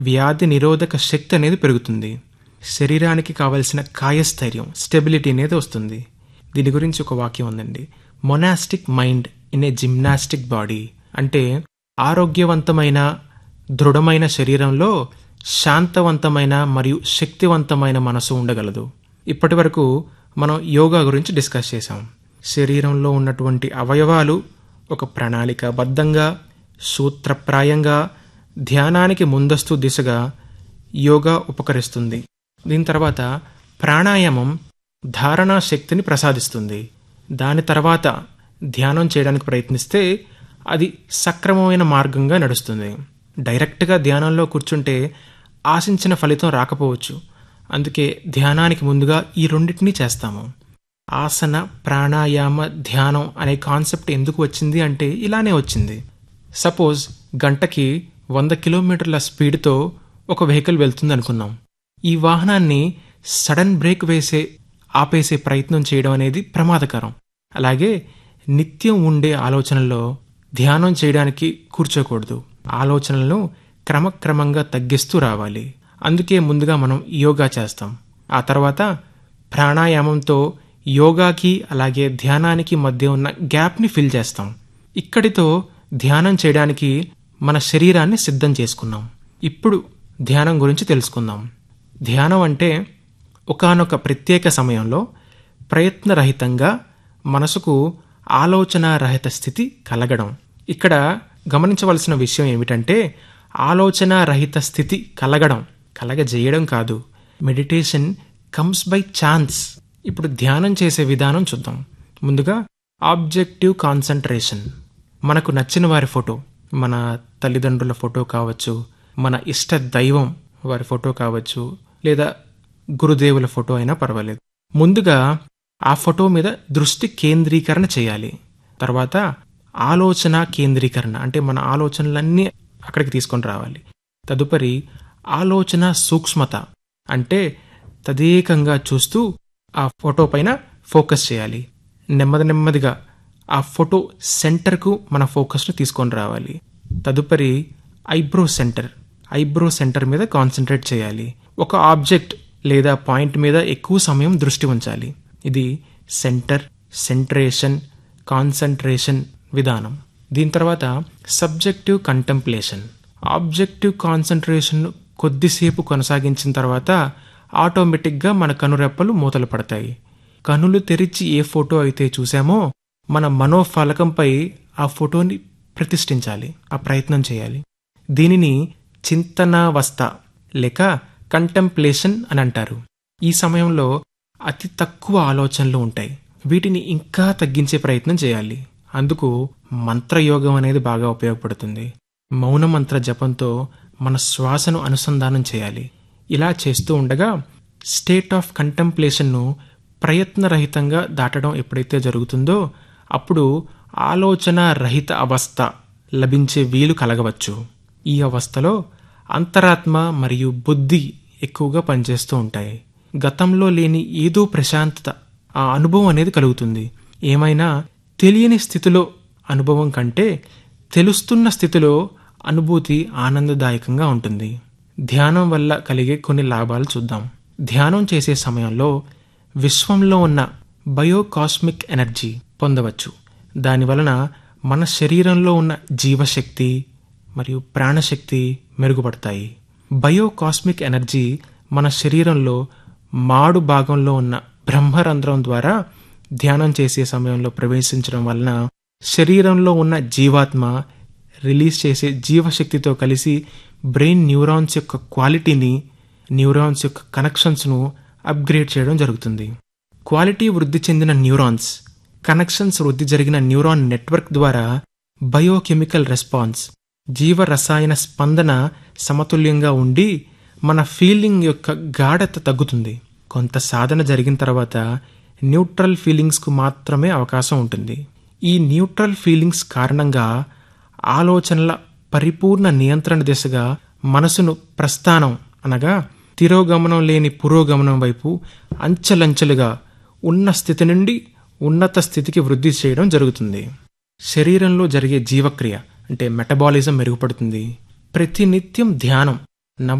వ్యాధి నిరోధక శక్తి అనేది పెరుగుతుంది శరీరానికి కావలసిన కాయస్థైర్యం స్టెబిలిటీ అనేది వస్తుంది దీని గురించి ఒక వాక్యం ఉందండి monastic mind in a gymnastic body అంటే ఆరోగ్యవంతమైన దృఢమైన శరీరంలో శాంతవంతమైన మరియు శక్తివంతమైన మనసు ఉండగలదు ఇప్పటి వరకు మనం యోగా గురించి డిస్కస్ చేశాం శరీరంలో ఉన్నటువంటి అవయవాలు ఒక ప్రణాళికాబద్ధంగా సూత్రప్రాయంగా ధ్యానానికి ముందస్తు దిశగా యోగా ఉపకరిస్తుంది దీని తర్వాత ప్రాణాయామం ధారణా శక్తిని ప్రసాదిస్తుంది దాని తర్వాత ధ్యానం చేయడానికి ప్రయత్నిస్తే అది సక్రమమైన మార్గంగా నడుస్తుంది డైరెక్ట్గా ధ్యానంలో కూర్చుంటే ఆశించిన ఫలితం రాకపోవచ్చు అందుకే ధ్యానానికి ముందుగా ఈ రెండింటినీ చేస్తాము ఆసన ప్రాణాయామ ధ్యానం అనే కాన్సెప్ట్ ఎందుకు వచ్చింది అంటే ఇలానే వచ్చింది సపోజ్ గంటకి వంద కిలోమీటర్ల స్పీడ్తో ఒక వెహికల్ వెళ్తుంది అనుకుందాం ఈ వాహనాన్ని సడన్ బ్రేక్ వేసే ఆపేసే ప్రయత్నం చేయడం అనేది ప్రమాదకరం అలాగే నిత్యం ఉండే ఆలోచనల్లో ధ్యానం చేయడానికి కూర్చోకూడదు ఆలోచనలను క్రమక్రమంగా తగ్గిస్తూ రావాలి అందుకే ముందుగా మనం యోగా చేస్తాం ఆ తర్వాత ప్రాణాయామంతో యోగాకి అలాగే ధ్యానానికి మధ్య ఉన్న గ్యాప్ని ఫిల్ చేస్తాం ఇక్కడితో ధ్యానం చేయడానికి మన శరీరాన్ని సిద్ధం చేసుకున్నాం ఇప్పుడు ధ్యానం గురించి తెలుసుకుందాం ధ్యానం అంటే ఒకానొక ప్రత్యేక సమయంలో ప్రయత్నరహితంగా మనసుకు ఆలోచనారహిత స్థితి కలగడం ఇక్కడ గమనించవలసిన విషయం ఏమిటంటే ఆలోచన రహిత స్థితి కలగడం కలగజేయడం కాదు మెడిటేషన్ కమ్స్ బై ఛాన్స్ ఇప్పుడు ధ్యానం చేసే విధానం చూద్దాం ముందుగా ఆబ్జెక్టివ్ కాన్సన్ట్రేషన్ మనకు నచ్చిన వారి ఫోటో మన తల్లిదండ్రుల ఫోటో కావచ్చు మన ఇష్ట దైవం వారి ఫోటో కావచ్చు లేదా గురుదేవుల ఫోటో అయినా పర్వాలేదు ముందుగా ఆ ఫోటో మీద దృష్టి కేంద్రీకరణ చేయాలి తర్వాత ఆలోచన కేంద్రీకరణ అంటే మన ఆలోచనలన్నీ అక్కడికి తీసుకొని రావాలి తదుపరి ఆలోచన సూక్ష్మత అంటే తదేకంగా చూస్తూ ఆ ఫోటో పైన ఫోకస్ చేయాలి నెమ్మది నెమ్మదిగా ఆ ఫోటో సెంటర్కు మన ఫోకస్ను తీసుకొని రావాలి తదుపరి ఐబ్రో సెంటర్ ఐబ్రో సెంటర్ మీద కాన్సన్ట్రేట్ చేయాలి ఒక ఆబ్జెక్ట్ లేదా పాయింట్ మీద ఎక్కువ సమయం దృష్టి ఉంచాలి ఇది సెంటర్ సెంట్రేషన్ కాన్సన్ట్రేషన్ విధానం దీని తర్వాత సబ్జెక్టివ్ కంటెంప్లేషన్ ఆబ్జెక్టివ్ కాన్సన్ట్రేషన్ కొద్దిసేపు కొనసాగించిన తర్వాత ఆటోమేటిక్గా మన కనురెప్పలు మూతలు పడతాయి కనులు తెరిచి ఏ ఫోటో అయితే చూసామో మన మనోఫలకంపై ఆ ఫోటోని ప్రతిష్ఠించాలి ఆ ప్రయత్నం చేయాలి దీనిని చింతనావస్థ లేక కంటెంప్లేషన్ అని అంటారు ఈ సమయంలో అతి తక్కువ ఆలోచనలు ఉంటాయి వీటిని ఇంకా తగ్గించే ప్రయత్నం చేయాలి అందుకు మంత్రయోగం అనేది బాగా ఉపయోగపడుతుంది మౌన మంత్ర జపంతో మన శ్వాసను అనుసంధానం చేయాలి ఇలా చేస్తూ ఉండగా స్టేట్ ఆఫ్ కంటెంప్లేషన్ను ప్రయత్నరహితంగా దాటడం ఎప్పుడైతే జరుగుతుందో అప్పుడు ఆలోచన రహిత అవస్థ లభించే వీలు కలగవచ్చు ఈ అవస్థలో అంతరాత్మ మరియు బుద్ధి ఎక్కువగా పనిచేస్తూ ఉంటాయి గతంలో లేని ఏదో ప్రశాంతత ఆ అనుభవం అనేది కలుగుతుంది ఏమైనా తెలియని స్థితిలో అనుభవం కంటే తెలుస్తున్న స్థితిలో అనుభూతి ఆనందదాయకంగా ఉంటుంది ధ్యానం వల్ల కలిగే కొన్ని లాభాలు చూద్దాం ధ్యానం చేసే సమయంలో విశ్వంలో ఉన్న బయోకాస్మిక్ ఎనర్జీ పొందవచ్చు దానివలన మన శరీరంలో ఉన్న జీవశక్తి మరియు ప్రాణశక్తి మెరుగుపడతాయి బయోకాస్మిక్ ఎనర్జీ మన శరీరంలో మాడు భాగంలో ఉన్న బ్రహ్మరంధ్రం ద్వారా ధ్యానం చేసే సమయంలో ప్రవేశించడం వలన శరీరంలో ఉన్న జీవాత్మ రిలీజ్ చేసే జీవశక్తితో కలిసి బ్రెయిన్ న్యూరాన్స్ యొక్క క్వాలిటీని న్యూరాన్స్ యొక్క కనెక్షన్స్ను అప్గ్రేడ్ చేయడం జరుగుతుంది క్వాలిటీ వృద్ధి చెందిన న్యూరాన్స్ కనెక్షన్స్ వృద్ధి జరిగిన న్యూరాన్ నెట్వర్క్ ద్వారా బయోకెమికల్ రెస్పాన్స్ జీవరసాయన స్పందన సమతుల్యంగా ఉండి మన ఫీలింగ్ యొక్క గాఢత తగ్గుతుంది కొంత సాధన జరిగిన తర్వాత న్యూట్రల్ ఫీలింగ్స్కు మాత్రమే అవకాశం ఉంటుంది ఈ న్యూట్రల్ ఫీలింగ్స్ కారణంగా ఆలోచనల పరిపూర్ణ నియంత్రణ దిశగా మనసును ప్రస్థానం అనగా తిరోగమనం లేని పురోగమనం వైపు అంచెలంచెలుగా ఉన్న స్థితి నుండి ఉన్నత స్థితికి వృద్ధి చేయడం జరుగుతుంది శరీరంలో జరిగే జీవక్రియ అంటే మెటబాలిజం మెరుగుపడుతుంది ప్రతినిత్యం ధ్యానం